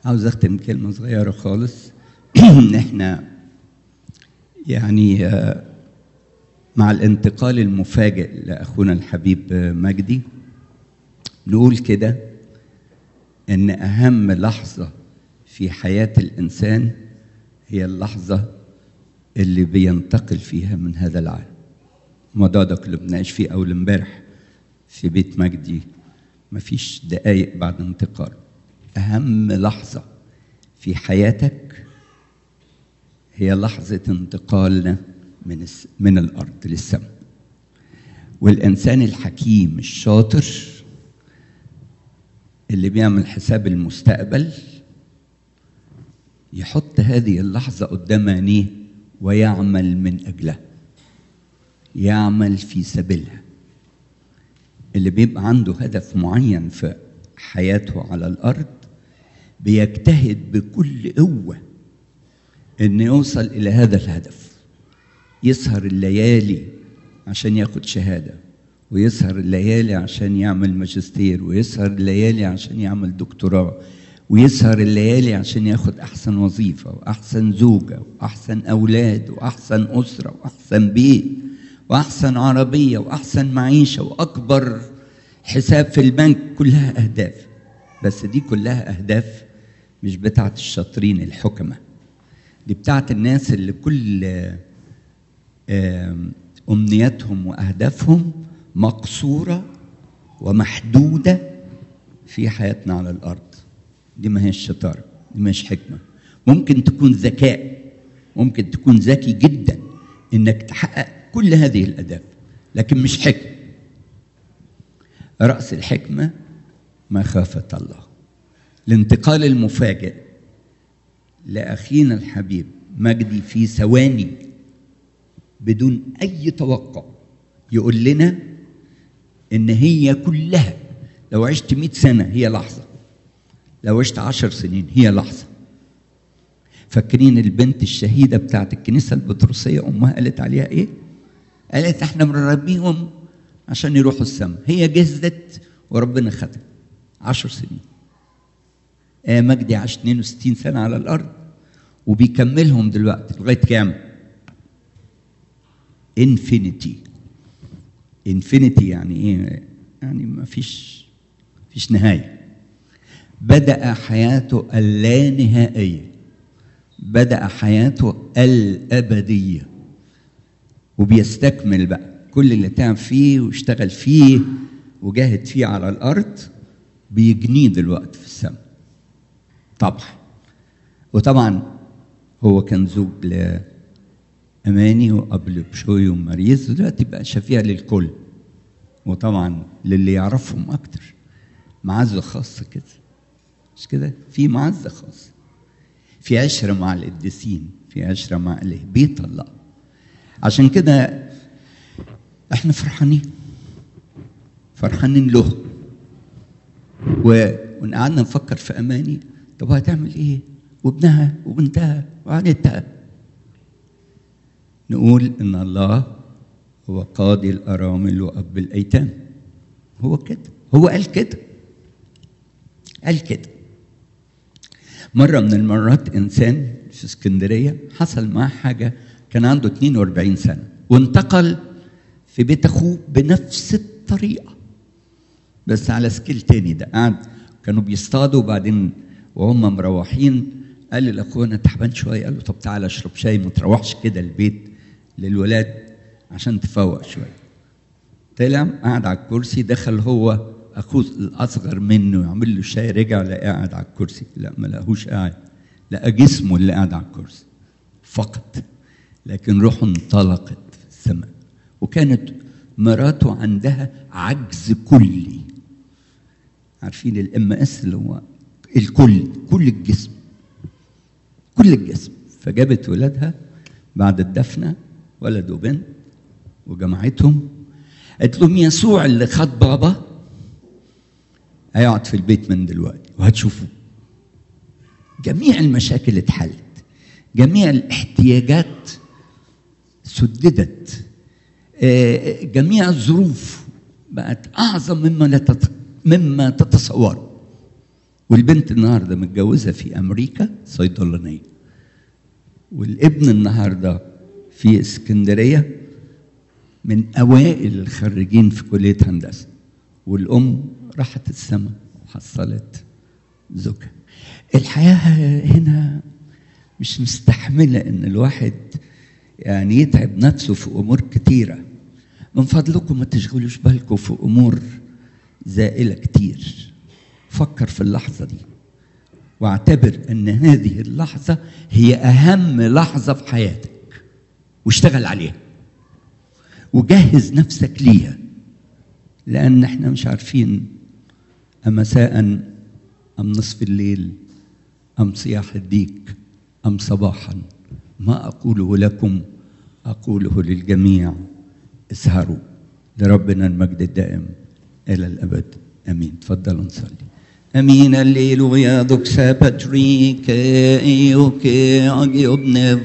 عاوز اختم كلمه صغيره خالص ان احنا يعني آه، مع الانتقال المفاجئ لاخونا الحبيب آه، مجدي نقول كده ان اهم لحظه في حياه الانسان هي اللحظه اللي بينتقل فيها من هذا العالم الموضوع ده كنا بنناقش فيه اول امبارح في بيت مجدي مفيش دقايق بعد انتقال اهم لحظه في حياتك هي لحظه انتقالنا من الس- من الارض للسماء والانسان الحكيم الشاطر اللي بيعمل حساب المستقبل يحط هذه اللحظه قدام عينيه ويعمل من اجلها يعمل في سبيلها اللي بيبقى عنده هدف معين في حياته على الارض بيجتهد بكل قوه انه يوصل الى هذا الهدف يسهر الليالي عشان ياخد شهاده ويسهر الليالي عشان يعمل ماجستير ويسهر الليالي عشان يعمل دكتوراه ويسهر الليالي عشان ياخد احسن وظيفه واحسن زوجه واحسن اولاد واحسن اسره واحسن بيت واحسن عربيه واحسن معيشه واكبر حساب في البنك كلها اهداف بس دي كلها اهداف مش بتاعت الشاطرين الحكمه دي بتاعت الناس اللي كل آم، امنياتهم واهدافهم مقصوره ومحدوده في حياتنا على الارض دي ما هيش شطاره دي ما هيش حكمه ممكن تكون ذكاء ممكن تكون ذكي جدا انك تحقق كل هذه الاهداف لكن مش حكمه راس الحكمه مخافه الله الانتقال المفاجئ لاخينا الحبيب مجدي في ثواني بدون اي توقع يقول لنا ان هي كلها لو عشت 100 سنه هي لحظه لو عشت عشر سنين هي لحظه فاكرين البنت الشهيده بتاعت الكنيسه البطرسيه امها قالت عليها ايه قالت احنا بنربيهم عشان يروحوا السماء هي جهزت وربنا خدها عشر سنين آه مجدي عاش 62 سنه على الارض وبيكملهم دلوقتي لغايه كام؟ انفينيتي انفينيتي يعني ايه؟ يعني ما فيش فيش نهايه بدأ حياته اللانهائيه بدأ حياته الأبدية وبيستكمل بقى كل اللي تعب فيه واشتغل فيه وجاهد فيه على الأرض بيجنيه دلوقتي في السماء طبعا وطبعا هو كان زوج لأماني وقبل بشوي وماريز ودلوقتي بقى شفيع للكل وطبعا للي يعرفهم أكتر معزة خاصة كده مش كده في معزة خاصة في عشرة مع القديسين في عشرة مع إله بيت الله عشان كده احنا فرحانين فرحانين له و... وقعدنا نفكر في اماني طب هتعمل ايه وابنها وبنتها وعائلتها نقول ان الله هو قاضي الارامل واب الايتام هو كده هو قال كده قال كده مرة من المرات إنسان في اسكندرية حصل معاه حاجة كان عنده 42 سنة وانتقل في بيت أخوه بنفس الطريقة بس على سكيل تاني ده قعد كانوا بيصطادوا وبعدين وهم مروحين قال لاخوه انا تعبان شويه قال له طب تعالى اشرب شاي ما تروحش كده البيت للولاد عشان تفوق شويه طلع قعد على الكرسي دخل هو اخوه الاصغر منه يعمل له شاي رجع لقاه قاعد على الكرسي لا ما لقاهوش قاعد لقى جسمه اللي قاعد على الكرسي فقط لكن روحه انطلقت في السماء وكانت مراته عندها عجز كلي عارفين الام اس اللي هو الكل كل الجسم كل الجسم فجابت ولادها بعد الدفنه ولد وبنت وجمعتهم قالت لهم يسوع اللي خد بابا هيقعد في البيت من دلوقتي وهتشوفوه جميع المشاكل اتحلت جميع الاحتياجات سددت آه، جميع الظروف بقت اعظم مما لا تت- مما تتصوروا والبنت النهارده متجوزه في امريكا صيدلانيه والابن النهارده في اسكندريه من اوائل الخريجين في كليه هندسه والام راحت السما وحصلت زوجها الحياه هنا مش مستحمله ان الواحد يعني يتعب نفسه في امور كتيره من فضلكم ما تشغلوش بالكم في امور زائله كتير فكر في اللحظه دي واعتبر ان هذه اللحظه هي اهم لحظه في حياتك واشتغل عليها وجهز نفسك ليها لان احنا مش عارفين امساء ام نصف الليل ام صياح الديك ام صباحا ما اقوله لكم اقوله للجميع اسهروا لربنا المجد الدائم الى الابد امين تفضلوا نصلي امين الليل ويا دوكسا باتريك ايوكي اجي ابن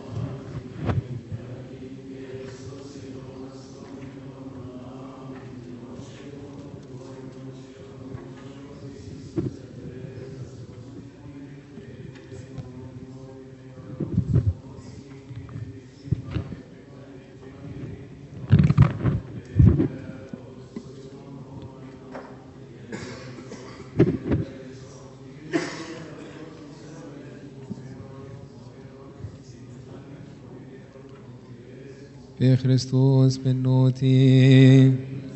Per Christus benoti.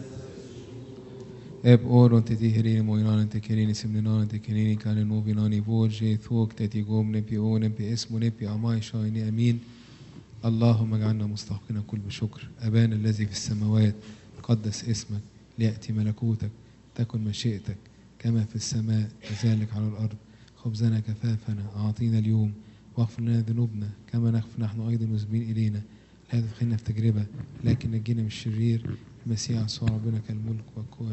Eb oron te tiherini moinan te kerini simninan te kerini kane novinani vorje ثوك تتي قومنا بيونم باسمنا بأماي شايني أمين اللهم اجعلنا مستحقين كل بشكر أبانا الذي في السماوات قدس اسمك ليأتي ملكوتك تكن مشيئتك كما في السماء كذلك على الأرض خبزنا كفافنا أعطينا اليوم واغفر لنا ذنوبنا كما نغفر نحن أيضا مذنبين إلينا لا تدخلنا في تجربة لكن نجينا من الشرير المسيح يسوع ربنا كالملك والقوة